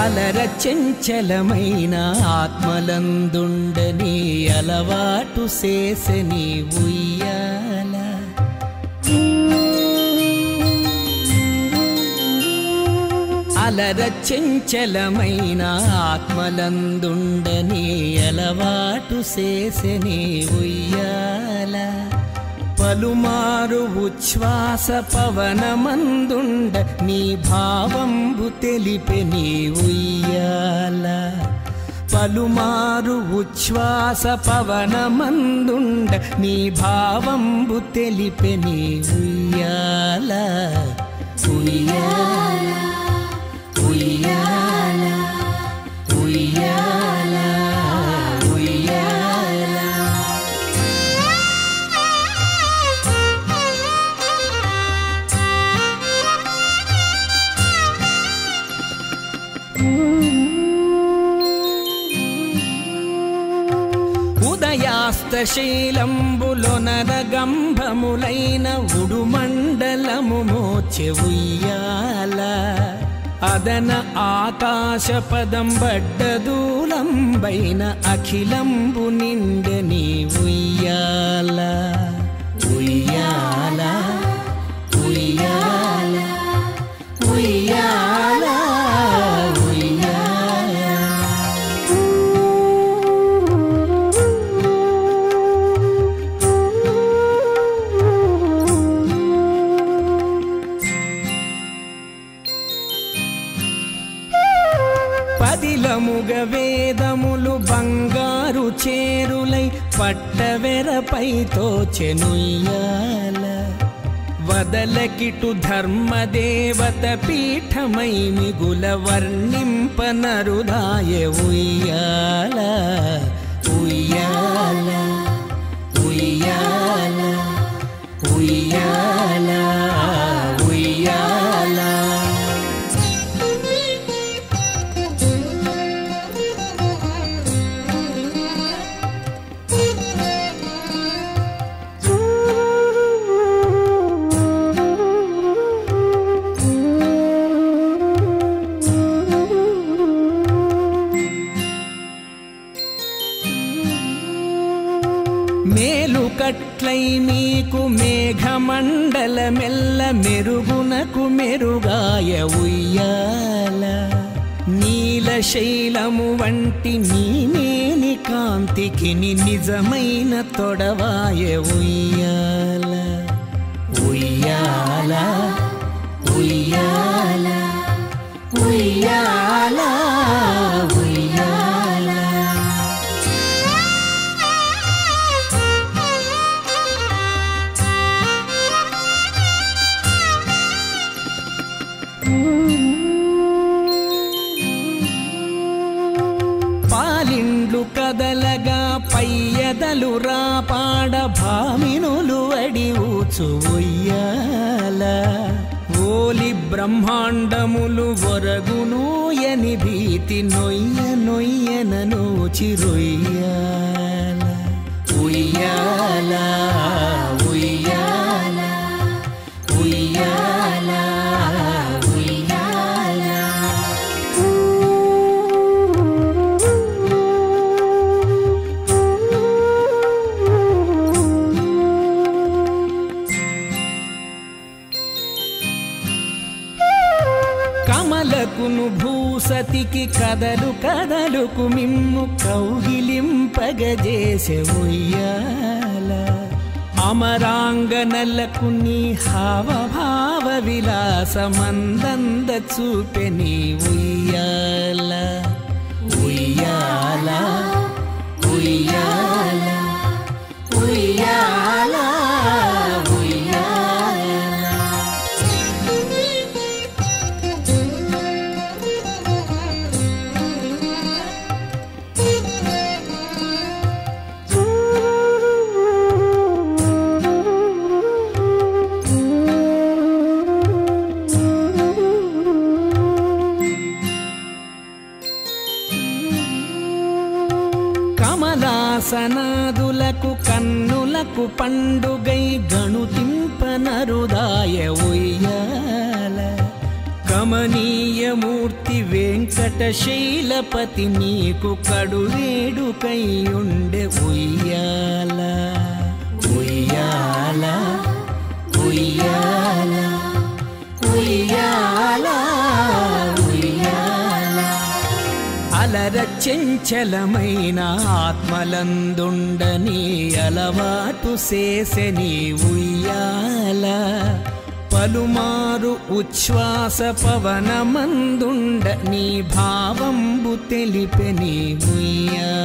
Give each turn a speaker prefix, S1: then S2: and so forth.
S1: అలర చెంచలమైన ఆత్మలందుండని అలవాటు చేసని ఉయ్యాల అలర చెంచలమైన ఆత్మలందుండని అలవాటు చేసని ఉయ్యాల పలుమారు ఉచ్ఛ్వాస పవనమందుండ నీ భావంబు తెలిపె నీ ఉయ్యాల పలుమారు ఉచ్ఛ్వాస పవనమందుండ నీ భావంబు తెలిపె నీ ఉయ్యాల ఉయ్యాల ఉయ్యాల ఉయ్యాల ఉయ్యాల ఉదయాస్తశీలంబులొనరగంభములైన ఉడుమండలము మోచె ఉయ్యాల అదన ఆకాశ పదం బడ్డదూలంబైన అఖిలంబు నిండని ఉయ్యాల ఉయ్యాల ఉయ్యాల ఉయ్యాల ఉయ్యాల పదిలముగ వేదములు బంగారు చేరులై పట్టవెరపై తోచెనుయ్యాల వదలకిటు ధర్మదేవత పీఠమై మిగుల వర్ణింపనరుదాయ ఉయ్యాల ఉయ్యాల ఉయ్యాల ఉయ్యాల ఉయ్యాల మేలు కట్లై మీకు మేఘమండల మెల్ల మెరుగునకు మెరుగాయ ఉయ్యాల నీల శైలము వంటి నీమేని కాంతికి ని నిజమైన తొడవాయ ఉయ్యాల ఉయ్యాల ఉయ్యాల ఉయ్యాల ఉయ్యాల పాలిండ్లు కదలగా పయ్యదలు రాపాడ భామినులు అడి ఊచు ఉయ్యాల ఓలి బ్రహ్మాండములు ఒరగునూయని భీతి నొయ్య నొయ్యనను చిరుయ్యాల ఉయ్యాల ఉయ్యాల ఉయ్యాల ఉయ్యాల కమలకును భూసతికి కదలు కదలుకు మిమ్ము కౌగిలింపగజేసె ఉయ్యాల అమరాంగనలకు నీ హావభావ విలాసమందంద చూపె నీ ఉయ్యాల ఉయ్యాల ఉయ్యాల ఉయ్యాల ఉయ్యాల కమలాసనాదులకు కన్నులకు పండుగై గణుతింపనరుదాయ ఉయ్యాల కమనీయమూర్తి వెంకటశైలపతి నీకు కడువేడుకైయుండె ఉయ్యాల ఉయ్యాల ఉయ్యాల ఉయ్యాల ఉయ్యాల అలర చెంచలమైన ఆత్మలందుండని అలవాటు చేసెని ఉయ్యాల పలుమారు ఉచ్ఛ్వాస పవనమందుండ నీ భావంబు తెలిపెని ఉయ్యాల